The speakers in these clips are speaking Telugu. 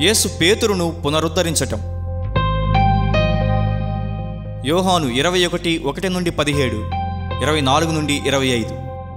యేసు పేతురును పునరుద్ధరించటం యోహాను ఇరవై ఒకటి ఒకటి నుండి పదిహేడు ఇరవై నాలుగు నుండి ఇరవై ఐదు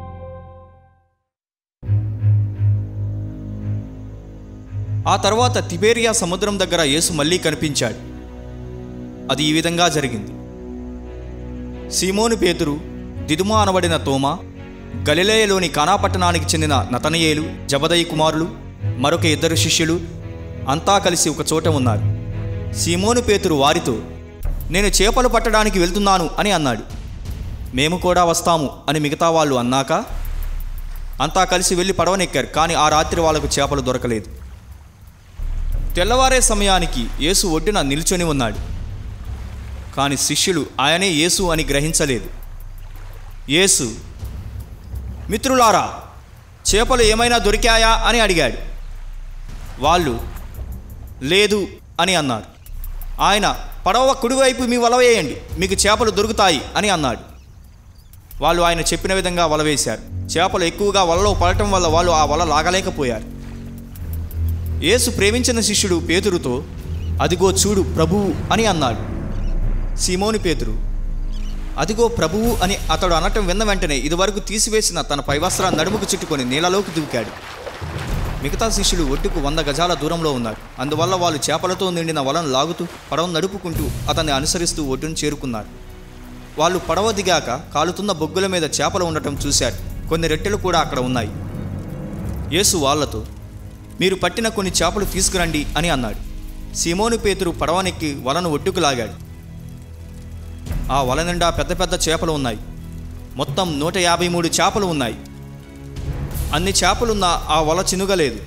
ఆ తర్వాత తిబేరియా సముద్రం దగ్గర యేసు మళ్ళీ కనిపించాడు అది ఈ విధంగా జరిగింది సీమోను పేతురు దిదుమా అనబడిన తోమా గలిలేయలోని కానా పట్టణానికి చెందిన నతనయేలు జబదయి కుమారులు మరొక ఇద్దరు శిష్యులు అంతా కలిసి ఒక చోట ఉన్నారు సీమోను పేతురు వారితో నేను చేపలు పట్టడానికి వెళ్తున్నాను అని అన్నాడు మేము కూడా వస్తాము అని మిగతా వాళ్ళు అన్నాక అంతా కలిసి వెళ్ళి పడవనెక్కారు కానీ ఆ రాత్రి వాళ్ళకు చేపలు దొరకలేదు తెల్లవారే సమయానికి యేసు ఒడ్డున నిల్చొని ఉన్నాడు కానీ శిష్యులు ఆయనే యేసు అని గ్రహించలేదు యేసు మిత్రులారా చేపలు ఏమైనా దొరికాయా అని అడిగాడు వాళ్ళు లేదు అని అన్నారు ఆయన పడవ కుడివైపు మీ వల వేయండి మీకు చేపలు దొరుకుతాయి అని అన్నాడు వాళ్ళు ఆయన చెప్పిన విధంగా వల వేశారు చేపలు ఎక్కువగా వలలో పడటం వల్ల వాళ్ళు ఆ వల లాగలేకపోయారు యేసు ప్రేమించిన శిష్యుడు పేతురుతో అదిగో చూడు ప్రభువు అని అన్నాడు సీమోని పేతురు అదిగో ప్రభువు అని అతడు అనటం విన్న వెంటనే ఇదివరకు తీసివేసిన తన పైవస్త్రాన్ని నడుముకు చుట్టుకొని నీళ్ళలోకి దూకాడు మిగతా శిష్యులు ఒడ్డుకు వంద గజాల దూరంలో ఉన్నారు అందువల్ల వాళ్ళు చేపలతో నిండిన వలను లాగుతూ పడవ నడుపుకుంటూ అతన్ని అనుసరిస్తూ ఒడ్డును చేరుకున్నారు వాళ్ళు పడవ దిగాక కాలుతున్న బొగ్గుల మీద చేపలు ఉండటం చూశారు కొన్ని రెట్టెలు కూడా అక్కడ ఉన్నాయి యేసు వాళ్ళతో మీరు పట్టిన కొన్ని చేపలు తీసుకురండి అని అన్నాడు సీమోను పేతురు పడవనెక్కి వలను ఒడ్డుకు లాగాడు ఆ వల నిండా పెద్ద పెద్ద చేపలు ఉన్నాయి మొత్తం నూట యాభై మూడు చేపలు ఉన్నాయి అన్ని చేపలున్న ఆ వల చినుగలేదు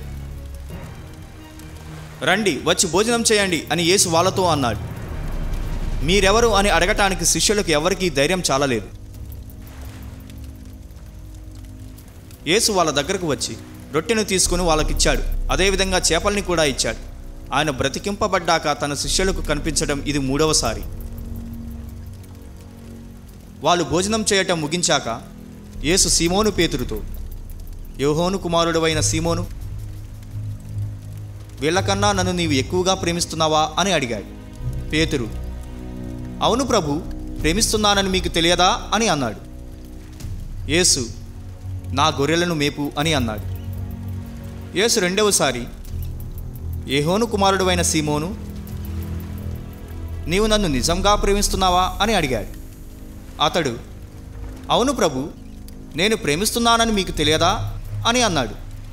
రండి వచ్చి భోజనం చేయండి అని యేసు వాళ్ళతో అన్నాడు మీరెవరు అని అడగటానికి శిష్యులకు ఎవరికీ ధైర్యం చాలలేదు యేసు వాళ్ళ దగ్గరకు వచ్చి రొట్టెను తీసుకుని వాళ్ళకిచ్చాడు అదేవిధంగా చేపల్ని కూడా ఇచ్చాడు ఆయన బ్రతికింపబడ్డాక తన శిష్యులకు కనిపించడం ఇది మూడవసారి వాళ్ళు భోజనం చేయటం ముగించాక యేసు సీమోను పేతురుతో యోహోను కుమారుడవైన సీమోను వీళ్ళకన్నా నన్ను నీవు ఎక్కువగా ప్రేమిస్తున్నావా అని అడిగాడు పేతురు అవును ప్రభు ప్రేమిస్తున్నానని మీకు తెలియదా అని అన్నాడు యేసు నా గొర్రెలను మేపు అని అన్నాడు యేసు రెండవసారి ఏహోను కుమారుడువైన సీమోను నీవు నన్ను నిజంగా ప్రేమిస్తున్నావా అని అడిగాడు అతడు అవును ప్రభు నేను ప్రేమిస్తున్నానని మీకు తెలియదా అని అన్నాడు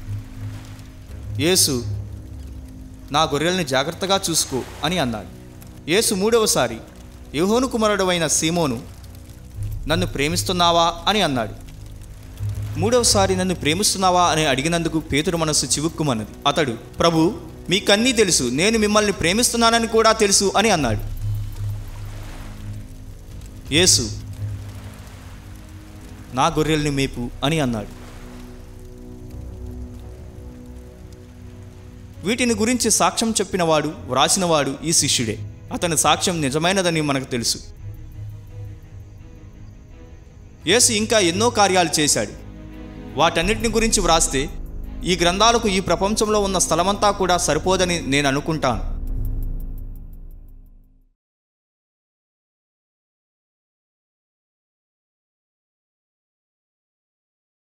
యేసు నా గొర్రెల్ని జాగ్రత్తగా చూసుకో అని అన్నాడు యేసు మూడవసారి యోహోను కుమారుడవైన సీమోను నన్ను ప్రేమిస్తున్నావా అని అన్నాడు మూడవసారి నన్ను ప్రేమిస్తున్నావా అని అడిగినందుకు పేతురు మనస్సు చివుక్కుమన్నది అతడు ప్రభు మీకన్నీ తెలుసు నేను మిమ్మల్ని ప్రేమిస్తున్నానని కూడా తెలుసు అని అన్నాడు యేసు నా గొర్రెల్ని మేపు అని అన్నాడు వీటిని గురించి సాక్ష్యం చెప్పినవాడు వ్రాసినవాడు ఈ శిష్యుడే అతని సాక్ష్యం నిజమైనదని మనకు తెలుసు యేసు ఇంకా ఎన్నో కార్యాలు చేశాడు వాటన్నిటిని గురించి వ్రాస్తే ఈ గ్రంథాలకు ఈ ప్రపంచంలో ఉన్న స్థలమంతా కూడా సరిపోదని నేను అనుకుంటాను